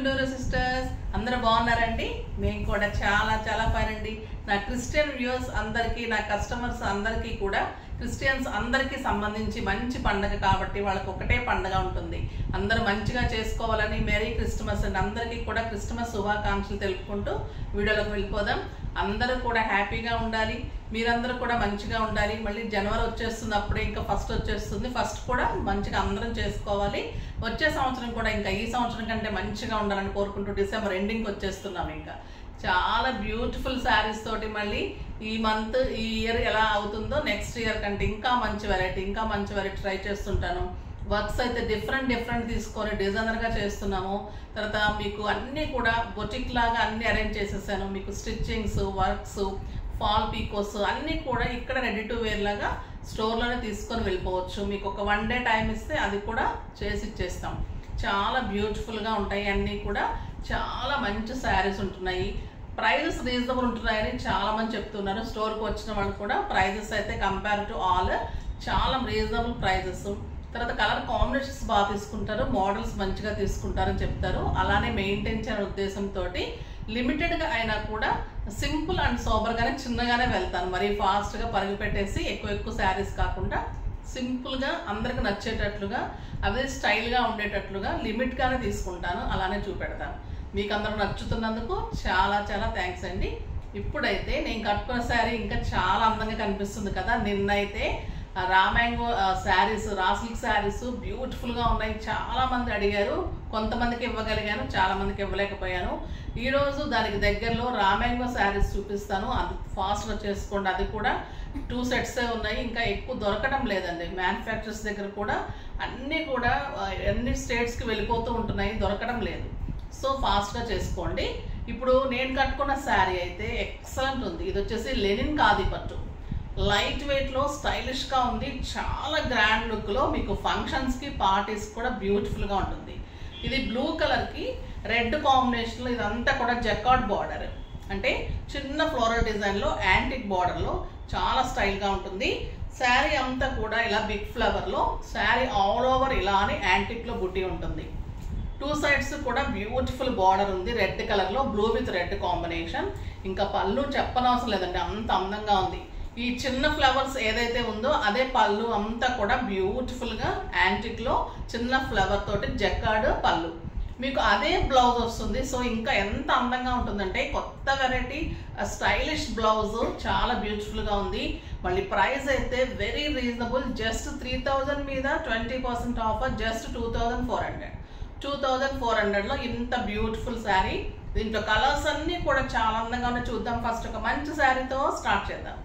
Guntur sisters అందరూ బాగున్నారండి మేము కూడా చాలా చాలా ఫైన్ అండి నా క్రిస్టియన్ వ్యూవర్స్ అందరికీ నా కస్టమర్స్ అందరికీ కూడా క్రిస్టియన్స్ అందరికీ సంబంధించి మంచి పండగ కాబట్టి వాళ్ళకి ఒకటే పండగ ఉంటుంది అందరూ మంచిగా చేసుకోవాలని మేరీ క్రిస్టమస్ అండి అందరికీ కూడా క్రిస్టమస్ శుభాకాంక్షలు తెలుపుకుంటూ వీడియోలోకి వెళ్ళిపోదాం అందరూ కూడా హ్యాపీగా ఉండాలి మీరందరూ కూడా మంచిగా ఉండాలి మళ్ళీ జనవరి వచ్చేస్తుంది అప్పుడే ఇంకా ఫస్ట్ వచ్చేస్తుంది ఫస్ట్ కూడా మంచిగా అందరం చేసుకోవాలి వచ్చే సంవత్సరం కూడా ఇంకా ఈ సంవత్సరం కంటే మంచిగా ఉండాలని కోరుకుంటూ డిసెంబర్ ఎండింగ్ వచ్చేస్తున్నాం ఇంకా చాలా బ్యూటిఫుల్ శారీస్ తోటి మళ్ళీ ఈ మంత్ ఈ ఇయర్ ఎలా అవుతుందో నెక్స్ట్ ఇయర్ కంటే ఇంకా మంచి వెరైటీ ఇంకా మంచి వెరైటీ ట్రై చేస్తుంటాను వర్క్స్ అయితే డిఫరెంట్ డిఫరెంట్ తీసుకొని డిజైనర్గా చేస్తున్నాము తర్వాత మీకు అన్నీ కూడా బొటిక్ లాగా అన్ని అరేంజ్ చేసేసాను మీకు స్టిచ్చింగ్స్ వర్క్స్ ఫాల్ పీకోస్ అన్నీ కూడా ఇక్కడ రెడీ టు వేర్ లాగా స్టోర్లోనే తీసుకొని వెళ్ళిపోవచ్చు మీకు ఒక వన్ డే టైం ఇస్తే అది కూడా చేసి ఇచ్చేస్తాం చాలా బ్యూటిఫుల్గా ఉంటాయి అన్నీ కూడా చాలా మంచి శారీస్ ఉంటున్నాయి ప్రైజెస్ రీజనబుల్ ఉంటున్నాయని చాలా మంది చెప్తున్నారు స్టోర్కి వచ్చిన వాళ్ళు కూడా ప్రైజెస్ అయితే కంపేర్ టు ఆల్ చాలా రీజనబుల్ ప్రైజెస్ తర్వాత కలర్ కాంబినేషన్స్ బాగా తీసుకుంటారు మోడల్స్ మంచిగా తీసుకుంటారని చెప్తారు అలానే మెయింటైన్ చేయాలనే ఉద్దేశంతో లిమిటెడ్గా అయినా కూడా సింపుల్ అండ్ సోబర్గానే చిన్నగానే వెళ్తాను మరీ ఫాస్ట్గా పరుగు పెట్టేసి ఎక్కువ ఎక్కువ శారీస్ కాకుండా సింపుల్గా అందరికి నచ్చేటట్లుగా అదే స్టైల్గా ఉండేటట్లుగా లిమిట్గానే తీసుకుంటాను అలానే చూపెడతాను మీకు అందరూ నచ్చుతున్నందుకు చాలా చాలా థ్యాంక్స్ అండి ఇప్పుడైతే నేను కట్టుకున్న శారీ ఇంకా చాలా అందంగా కనిపిస్తుంది కదా నిన్నైతే ఆ రామాంగో శారీస్ రాసిల్క్ శారీస్ బ్యూటిఫుల్గా ఉన్నాయి చాలా మంది అడిగారు కొంతమందికి ఇవ్వగలిగాను చాలా మందికి ఇవ్వలేకపోయాను ఈరోజు దానికి దగ్గరలో రామాంగో శారీస్ చూపిస్తాను అది ఫాస్ట్గా చేసుకోండి అది కూడా టూ సెట్సే ఉన్నాయి ఇంకా ఎక్కువ దొరకడం లేదండి మ్యానుఫ్యాక్చర్స్ దగ్గర కూడా అన్నీ కూడా ఆ, అన్ని స్టేట్స్కి వెళ్ళిపోతూ ఉంటున్నాయి దొరకడం లేదు సో ఫాస్ట్గా చేసుకోండి ఇప్పుడు నేను కట్టుకున్న శారీ అయితే ఎక్సలెంట్ ఉంది ఇది వచ్చేసి లెనిన్ కాది పట్టు లైట్ వెయిట్లో స్టైలిష్గా ఉంది చాలా గ్రాండ్ లుక్లో మీకు ఫంక్షన్స్కి పార్టీస్ కూడా బ్యూటిఫుల్గా ఉంటుంది ఇది బ్లూ కలర్కి రెడ్ కాంబినేషన్లో ఇదంతా కూడా జకాట్ బార్డర్ అంటే చిన్న ఫ్లోరల్ డిజైన్లో యాంటిక్ బార్డర్లో చాలా స్టైల్గా ఉంటుంది శారీ అంతా కూడా ఇలా బిగ్ ఫ్లవర్లో శారీ ఆల్ ఓవర్ ఇలానే యాంటిక్లో బుట్టి ఉంటుంది టూ సైడ్స్ కూడా బ్యూటిఫుల్ బార్డర్ ఉంది రెడ్ కలర్లో బ్లూ విత్ రెడ్ కాంబినేషన్ ఇంకా పళ్ళు చెప్పనవసరం లేదండి అంత అందంగా ఉంది ఈ చిన్న ఫ్లవర్స్ ఏదైతే ఉందో అదే పళ్ళు అంతా కూడా బ్యూటిఫుల్గా యాంటిక్లో చిన్న ఫ్లవర్ తోటి జక్కాడు పళ్ళు మీకు అదే బ్లౌజ్ వస్తుంది సో ఇంకా ఎంత అందంగా ఉంటుందంటే కొత్త వెరైటీ స్టైలిష్ బ్లౌజ్ చాలా బ్యూటిఫుల్గా ఉంది మళ్ళీ ప్రైస్ అయితే very reasonable just three thousand మీద twenty percent offer just two thousand four hundred two thousand four హండ్రెడ్లో ఇంత బ్యూటిఫుల్ శారీ దీంట్లో కలర్స్ అన్నీ కూడా చాలా అందంగా ఉన్నాయి చూద్దాం ఫస్ట్ ఒక మంచి శారీతో స్టార్ట్ చేద్దాం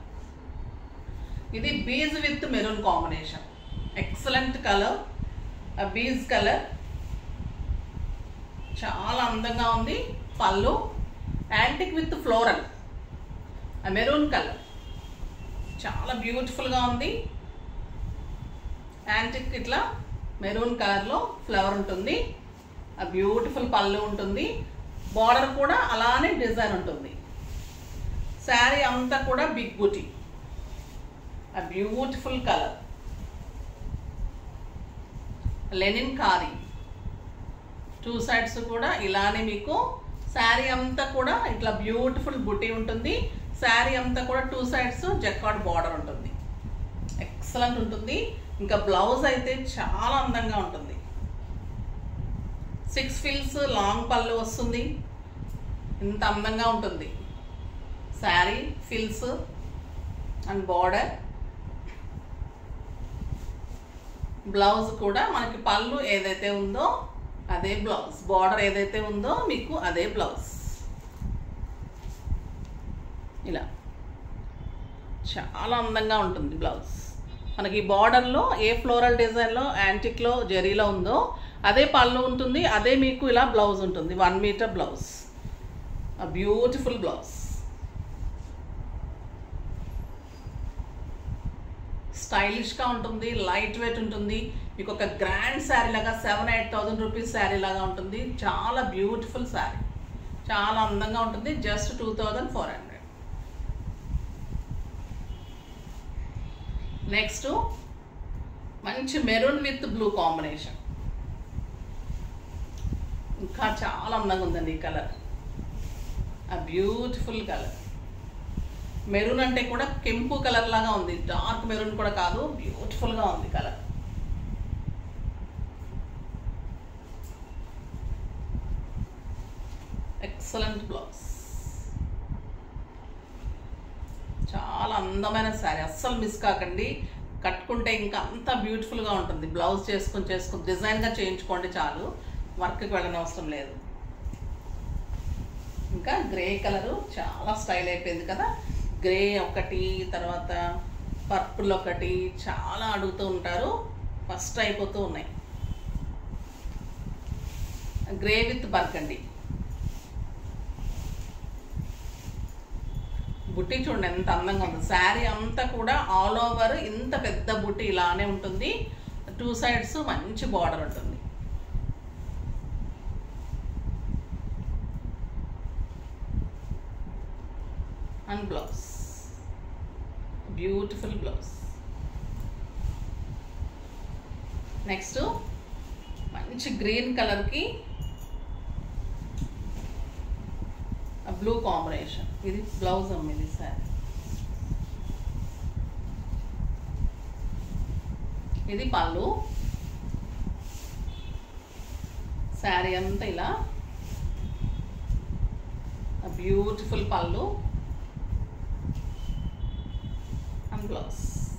ఇది beige with maroon combination excellent colour beige colour చాలా అందంగా ఉంది పళ్ళు antique with floral maroon colour చాలా బ్యూటిఫుల్గా ఉంది యాంటిక్ ఇట్లా మెరూన్ కలర్లో ఫ్లవర్ ఉంటుంది ఆ బ్యూటిఫుల్ పళ్ళు ఉంటుంది బార్డర్ కూడా అలానే డిజైన్ ఉంటుంది శారీ అంతా కూడా బిగ్ బుటీ ఆ బ్యూటిఫుల్ కలర్ లెనిన్ కారీ టూ సైడ్స్ కూడా ఇలానే మీకు శారీ అంతా కూడా ఇట్లా బ్యూటిఫుల్ బుటీ ఉంటుంది శారీ అంతా కూడా టూ సైడ్స్ జక్కాడ్ బార్డర్ ఉంటుంది ఎక్సలెంట్ ఉంటుంది ఇంకా బ్లౌజ్ అయితే చాలా అందంగా ఉంటుంది సిక్స్ ఫిల్స్ లాంగ్ పళ్ళు వస్తుంది ఇంత అందంగా ఉంటుంది sari fills and border blouse కూడా మనకి పళ్ళు ఏదైతే ఉందో అదే బ్లౌజ్ బార్డర్ ఏదైతే ఉందో మీకు అదే బ్లౌజ్ ఇలా చాలా అందంగా ఉంటుంది బ్లౌజ్ మనకి బార్డర్లో ఏ ఫ్లోరల్ డిజైన్లో యాంటిక్లో జెరీలో ఉందో అదే పళ్ళు ఉంటుంది అదే మీకు ఇలా బ్లౌజ్ ఉంటుంది one metre blouse beautiful blouse స్టైలిష్గా ఉంటుంది లైట్ వెయిట్ ఉంటుంది మీకు ఒక గ్రాండ్ శారీ లాగా seven eight thousand rupees sari లాగా ఉంటుంది చాలా బ్యూటిఫుల్ శారీ చాలా అందంగా ఉంటుంది just two thousand four hundred next మంచి మెరూన్ విత్ బ్లూ కాంబినేషన్ ఇంకా చాలా అందంగా ఉందండి ఈ కలర్ ఆ బ్యూటిఫుల్ కలర్ మెరూన్ అంటే కూడా కెంపు కలర్ లాగా ఉంది డార్క్ మెరూన్ కూడా కాదు బ్యూటిఫుల్గా ఉంది కలర్ ఎక్సలెంట్ బ్లౌజ్ చాలా అందమైన శారీ అస్సలు మిస్ కాకండి కట్టుకుంటే ఇంకా అంత బ్యూటిఫుల్గా ఉంటుంది బ్లౌజ్ చేసుకుని చేసుకుని డిజైన్గా చేయించుకోండి చాలు వర్క్కి వెళ్ళని అవసరం లేదు ఇంకా గ్రే కలరు చాలా స్టైల్ అయిపోయింది కదా గ్రే ఒకటి తర్వాత పర్పుల్ ఒకటి చాలా అడుగుతూ ఉంటారు ఫస్ట్ అయిపోతూ ఉన్నాయి గ్రే విత్ బర్గండి బుట్టి చూడండి ఎంత అందంగా ఉంది శారీ అంతా కూడా ఆల్ ఓవర్ ఇంత పెద్ద బుట్టి ఇలానే ఉంటుంది టూ సైడ్స్ మంచి బార్డర్ ఉంటుంది and blouse beautiful blouse next మంచి గ్రీన్ కలర్కి బ్లూ కాంబినేషన్ ఇది బ్లౌజ్ అమ్మ ఇది సార్ ఇది పళ్ళు శారీ అంతా ఇలా బ్యూటిఫుల్ పళ్ళు అండ్ బ్లౌజ్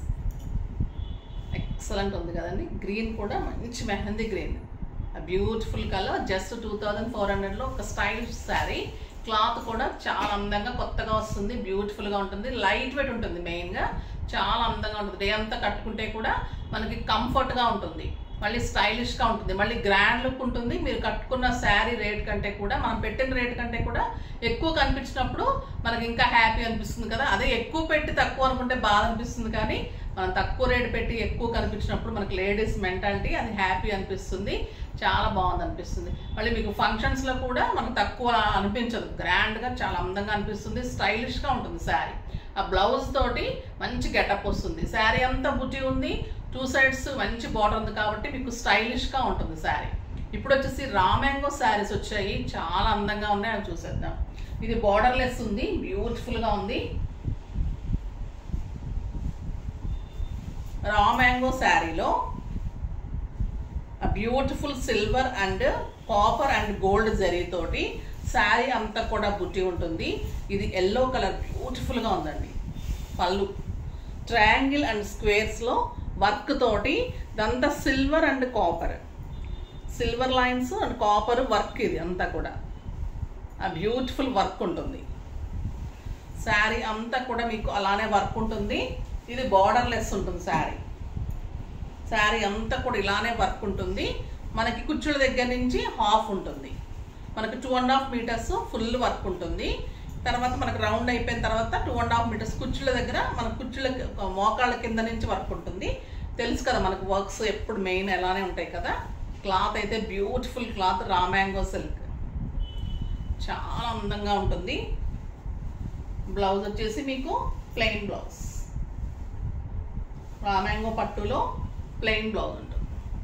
ఎక్సలెంట్ ఉంది కదండి గ్రీన్ కూడా మంచి mehndi green beautiful colour just two thousand four హండ్రెడ్లో ఒక స్టైలిష్ శారీ క్లాత్ కూడా చాలా అందంగా కొత్తగా వస్తుంది బ్యూటిఫుల్గా ఉంటుంది లైట్ వెయిట్ ఉంటుంది మెయిన్గా చాలా అందంగా ఉంటుంది డే అంతా కట్టుకుంటే కూడా మనకి కంఫర్ట్గా ఉంటుంది మళ్ళీ స్టైలిష్గా ఉంటుంది మళ్ళీ గ్రాండ్ లుక్ ఉంటుంది మీరు కట్టుకున్న శారీ రేట్ కంటే కూడా మనం పెట్టిన రేట్ కంటే కూడా ఎక్కువ కనిపించినప్పుడు మనకి ఇంకా హ్యాపీ అనిపిస్తుంది కదా అదే ఎక్కువ పెట్టి తక్కువ అనుకుంటే బాధ అనిపిస్తుంది కానీ మనం తక్కువ రేట్ పెట్టి ఎక్కువ కనిపించినప్పుడు మనకి లేడీస్ మెంటాలిటీ అది హ్యాపీ అనిపిస్తుంది చాలా బాగుంది అనిపిస్తుంది మళ్ళీ మీకు ఫంక్షన్స్లో కూడా మనకు తక్కువ అనిపించదు గ్రాండ్గా చాలా అందంగా అనిపిస్తుంది స్టైలిష్గా ఉంటుంది శారీ ఆ బ్లౌజ్ తోటి మంచి గెటప్ వస్తుంది శారీ అంతా బుట్టి ఉంది టూ సైడ్స్ మంచి బార్డర్ ఉంది కాబట్టి మీకు స్టైలిష్గా ఉంటుంది శారీ ఇప్పుడు వచ్చేసి రామ్యాంగో శారీస్ వచ్చాయి చాలా అందంగా ఉన్నాయి అవి చూసేద్దాం ఇది బార్డర్లెస్ ఉంది బ్యూటిఫుల్గా ఉంది రా మ్యాంగో శారీలో beautiful silver and copper and gold జరీతోటి శారీ అంతా కూడా బుట్టి ఉంటుంది ఇది ఎల్లో కలర్ బ్యూటిఫుల్గా ఉందండి పళ్ళు ట్రయాంగిల్ అండ్ స్క్వేర్స్లో వర్క్ తోటి ఇదంతా silver and copper silver lines and copper work ఇది అంతా కూడా ఆ బ్యూటిఫుల్ వర్క్ ఉంటుంది శారీ అంతా కూడా మీకు అలానే వర్క్ ఉంటుంది ఇది బార్డర్లెస్ ఉంటుంది శారీ శారీ అంతా కూడా ఇలానే వర్క్ ఉంటుంది మనకి కుచ్చుల దగ్గర నుంచి హాఫ్ ఉంటుంది మనకి two and half metres full work ఉంటుంది తర్వాత మనకు రౌండ్ అయిపోయిన తర్వాత టూ అండ్ హాఫ్ మీటర్స్ కుచ్చుల దగ్గర మన కుచ్చుల మోకాళ్ళ కింద నుంచి వర్క్ ఉంటుంది తెలుసు కదా మనకు వర్క్స్ ఎప్పుడు మెయిన్ ఎలానే ఉంటాయి కదా క్లాత్ అయితే బ్యూటిఫుల్ క్లాత్ రామ్యాంగో సిల్క్ చాలా అందంగా ఉంటుంది బ్లౌజ్ వచ్చేసి మీకు ప్లెయిన్ బ్లౌజ్ రామ్యాంగో పట్టులో ప్లెయిన్ బ్లౌజ్ ఉంటుంది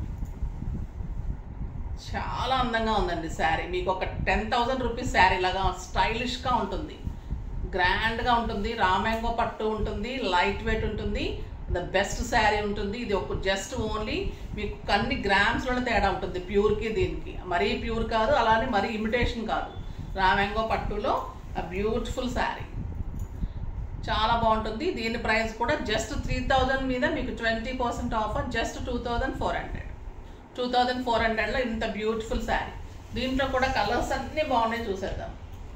చాలా అందంగా ఉందండి శారీ మీకు ఒక టెన్ థౌజండ్ రూపీస్ శారీ లాగా స్టైలిష్గా ఉంటుంది గ్రాండ్గా ఉంటుంది రామ్యాంగో పట్టు ఉంటుంది లైట్ వెయిట్ ఉంటుంది ద బెస్ట్ శారీ ఉంటుంది ఇది ఒక జస్ట్ ఓన్లీ మీకు అన్ని గ్రామ్స్లోనే తేడా ఉంటుంది ప్యూర్కి దీనికి మరీ ప్యూర్ కాదు అలానే మరీ ఇమిటేషన్ కాదు రామ్యాంగో పట్టులో బ్యూటిఫుల్ శారీ చాలా బాగుంటుంది దీని ప్రైస్ కూడా జస్ట్ త్రీ థౌజండ్ మీద మీకు twenty percent offer just two thousand four hundred two thousand four హండ్రెడ్లో ఇంత బ్యూటిఫుల్ శారీ దీంట్లో కూడా కలర్స్ అన్నీ బాగున్నాయి చూసేద్దాం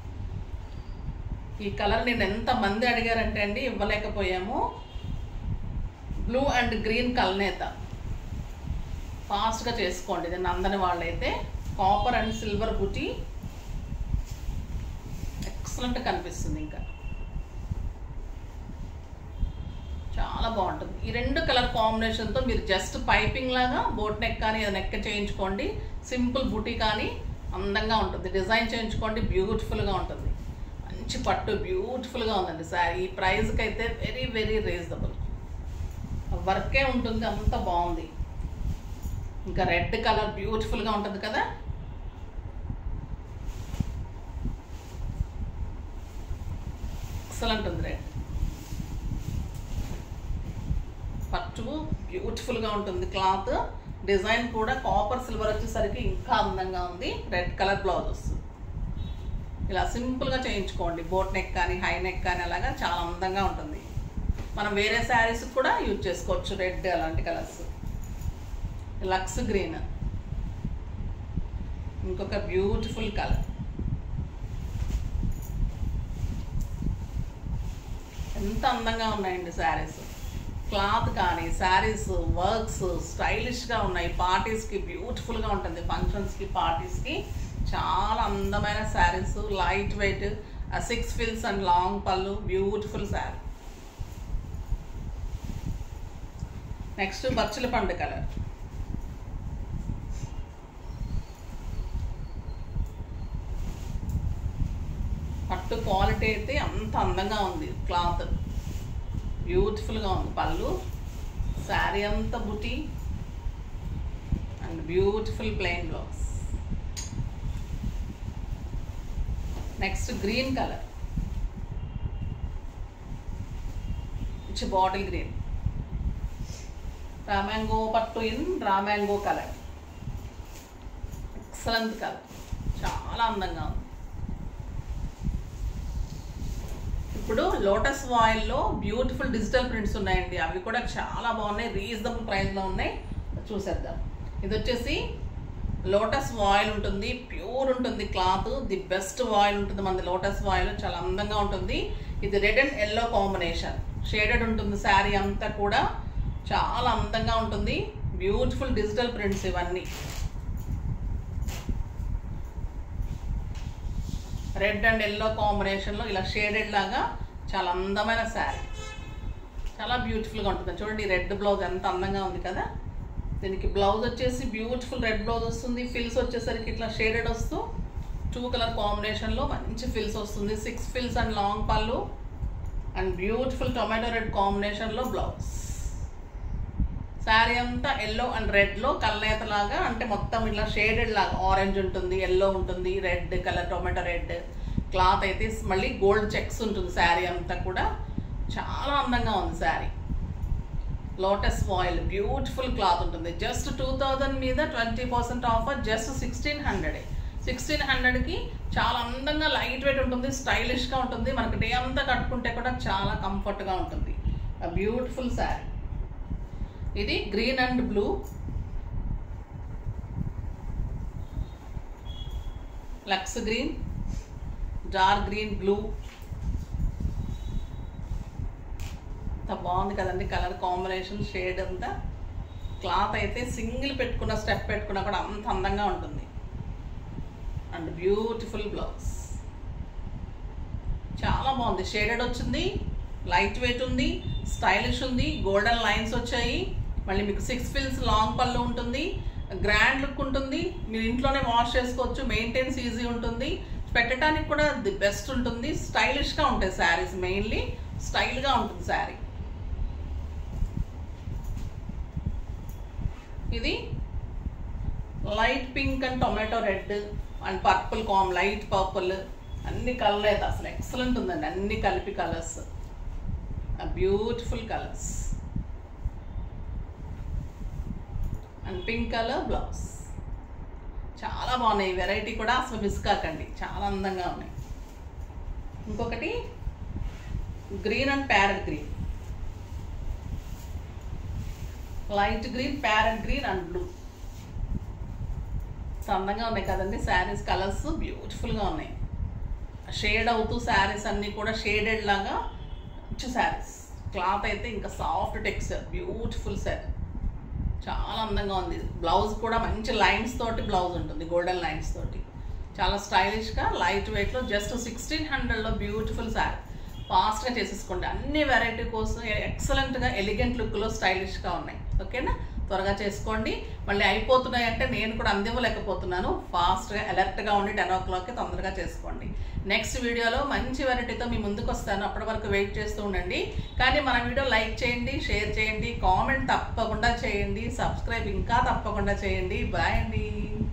ఈ కలర్ నేను ఎంత మంది అడిగారంటే అండి ఇవ్వలేకపోయాము బ్లూ అండ్ గ్రీన్ కలనేత ఫాస్ట్గా చేసుకోండి ఇది నందని వాళ్ళైతే కాపర్ అండ్ సిల్వర్ బుటీ ఎక్సలెంట్ కనిపిస్తుంది ఇంకా చాలా బాగుంటుంది ఈ రెండు కలర్ కాంబినేషన్తో మీరు జస్ట్ పైపింగ్ లాగా బోట్ నెక్ కానీ అది నెక్ చేయించుకోండి సింపుల్ బుటీ కానీ అందంగా ఉంటుంది డిజైన్ చేయించుకోండి బ్యూటిఫుల్గా ఉంటుంది మంచి పట్టు బ్యూటిఫుల్గా ఉందండి సారీ ఈ ప్రైస్కి అయితే వెరీ వెరీ రీజనబుల్ వర్కే ఉంటుంది అంత బాగుంది ఇంకా రెడ్ కలర్ బ్యూటిఫుల్గా ఉంటుంది కదా ఎక్సలెంట్ ఉంది రెడ్ పట్టు బ్యూటిఫుల్గా ఉంటుంది క్లాత్ డిజైన్ కూడా కాపర్ సిల్వర్ వచ్చేసరికి ఇంకా అందంగా ఉంది రెడ్ కలర్ బ్లౌజ్ వస్తుంది ఇలా సింపుల్గా చేయించుకోండి బోట్ నెక్ కానీ హై నెక్ కానీ అలాగా చాలా అందంగా ఉంటుంది మనం వేరే శారీస్ కూడా యూజ్ చేసుకోవచ్చు రెడ్ అలాంటి కలర్స్ లక్స్ గ్రీన్ ఇంకొక బ్యూటిఫుల్ కలర్ ఎంత అందంగా ఉన్నాయండి శారీస్ క్లాత్ కానీ శారీస్ వర్క్స్ స్టైలిష్గా ఉన్నాయి పార్టీస్కి బ్యూటిఫుల్గా ఉంటుంది ఫంక్షన్స్కి పార్టీస్కి చాలా అందమైన saris light weight six fills and long పళ్ళు బ్యూటిఫుల్ శారీ నెక్స్ట్ బచ్చల పండు కలర్ పట్టు క్వాలిటీ అయితే అంత అందంగా ఉంది క్లాత్ బ్యూటిఫుల్గా ఉంది పళ్ళు శారీ అంతా బుటీ and beautiful plain blouse next green colour it's bottle green raw mango పట్టు in raw mango colour excellent colour చాలా అందంగా ఉంది ఇప్పుడు లోటస్ వాయిల్లో బ్యూటిఫుల్ డిజిటల్ ప్రింట్స్ ఉన్నాయండి అవి కూడా చాలా బాగున్నాయి రీజనబుల్ ప్రైస్లో ఉన్నాయి చూసేద్దాం ఇది వచ్చేసి లోటస్ వాయిల్ ఉంటుంది ప్యూర్ ఉంటుంది క్లాత్ ది బెస్ట్ వాయిల్ ఉంటుంది మన లోటస్ వాయిల్ చాలా అందంగా ఉంటుంది ఇది red and yellow combination shaded ఉంటుంది శారీ అంతా కూడా చాలా అందంగా ఉంటుంది బ్యూటిఫుల్ డిజిటల్ ప్రింట్స్ ఇవన్నీ రెడ్ అండ్ ఎల్లో కాంబినేషన్లో ఇలా షేడెడ్ లాగా చాలా అందమైన శారీ చాలా బ్యూటిఫుల్గా ఉంటుంది చూడండి రెడ్ బ్లౌజ్ ఎంత అందంగా ఉంది కదా దీనికి బ్లౌజ్ వచ్చేసి బ్యూటిఫుల్ రెడ్ బ్లౌజ్ వస్తుంది ఫిల్స్ వచ్చేసరికి ఇట్లా షేడెడ్ వస్తూ టూ కలర్ కాంబినేషన్లో మంచి ఫిల్స్ వస్తుంది సిక్స్ ఫిల్స్ అండ్ లాంగ్ పళ్ళు అండ్ బ్యూటిఫుల్ టొమాటో రెడ్ కాంబినేషన్లో బ్లౌజ్ శారీ అంతా ఎల్లో అండ్ రెడ్లో కల్నేతలాగా అంటే మొత్తం ఇట్లా షేడెడ్ లాగా ఆరెంజ్ ఉంటుంది ఎల్లో ఉంటుంది red colour tomato red cloth అయితే మళ్ళీ గోల్డ్ చెక్స్ ఉంటుంది శారీ అంతా కూడా చాలా అందంగా ఉంది sari lotus voile beautiful cloth ఉంటుంది జస్ట్ టూ థౌజండ్ మీద twenty percent offer just sixteen hundred sixteen హండ్రెడ్కి చాలా అందంగా లైట్ వెయిట్ ఉంటుంది స్టైలిష్గా ఉంటుంది మనకి డే అంతా కట్టుకుంటే కూడా చాలా కంఫర్ట్గా ఉంటుంది బ్యూటిఫుల్ శారీ ఇది green and blue looks green dark green blue అంత బాగుంది కదండి కలర్ కాంబినేషన్ షేడ్ అంతా క్లాత్ అయితే సింగిల్ పెట్టుకున్న స్టెప్ పెట్టుకున్నా కూడా అంత అందంగా ఉంటుంది అండ్ బ్యూటిఫుల్ బ్లౌజ్ చాలా బాగుంది షేడెడ్ వచ్చింది లైట్ వెయిట్ ఉంది స్టైలిష్ ఉంది గోల్డెన్ లైన్స్ వచ్చాయి మళ్ళీ మీకు సిక్స్ ఫిల్స్ లాంగ్ పళ్ళు ఉంటుంది గ్రాండ్ లుక్ ఉంటుంది మీరు ఇంట్లోనే వాష్ చేసుకోవచ్చు మెయింటెన్స్ ఈజీ ఉంటుంది పెట్టడానికి కూడా ది బెస్ట్ ఉంటుంది స్టైలిష్గా ఉంటాయి శారీస్ మెయిన్లీ స్టైల్గా ఉంటుంది శారీ ఇది light pink and tomato red and purple calm light purple అన్ని కలర్ అయితే అసలు ఎక్సలెంట్ ఉందండి అన్ని కలిపి colours beautiful colours and pink colour blouse చాలా బాగున్నాయి ఈ వెరైటీ కూడా అసలు మిస్ కాకండి చాలా అందంగా ఉన్నాయి ఇంకొకటి green and parrot green light green parrot green and blue అందంగా ఉన్నాయి కదండి శారీస్ కలర్స్ బ్యూటిఫుల్గా ఉన్నాయి షేడ్ అవుతూ శారీస్ అన్నీ కూడా షేడెడ్ లాగా మంచి శారీస్ క్లాత్ అయితే ఇంకా సాఫ్ట్ టెక్స్చర్ బ్యూటిఫుల్ శారీ చాలా అందంగా ఉంది బ్లౌజ్ కూడా మంచి లైన్స్ తోటి బ్లౌజ్ ఉంటుంది గోల్డెన్ లైన్స్ తోటి చాలా స్టైలిష్గా లైట్ వెయిట్లో జస్ట్ సిక్స్టీన్ హండ్రెడ్లో బ్యూటిఫుల్ శారీ ఫాస్ట్గా చేసేసుకోండి అన్ని వెరైటీ కోసం ఎక్సలెంట్గా ఎలిగెంట్ లుక్లో స్టైలిష్గా ఉన్నాయి ఓకేనా త్వరగా చేసుకోండి మళ్ళీ అయిపోతున్నాయి అంటే నేను కూడా అందివ్వలేకపోతున్నాను ఫాస్ట్గా అలర్ట్గా ఉండి టెన్ ఓ క్లాక్కి తొందరగా చేసుకోండి నెక్స్ట్ వీడియోలో మంచి వెరైటీతో మీ ముందుకు వస్తాను అప్పటి వరకు వెయిట్ చేస్తూ ఉండండి కానీ మన వీడియో లైక్ చేయండి షేర్ చేయండి కామెంట్ తప్పకుండా చేయండి సబ్స్క్రైబ్ ఇంకా తప్పకుండా చేయండి బాయ్ అండి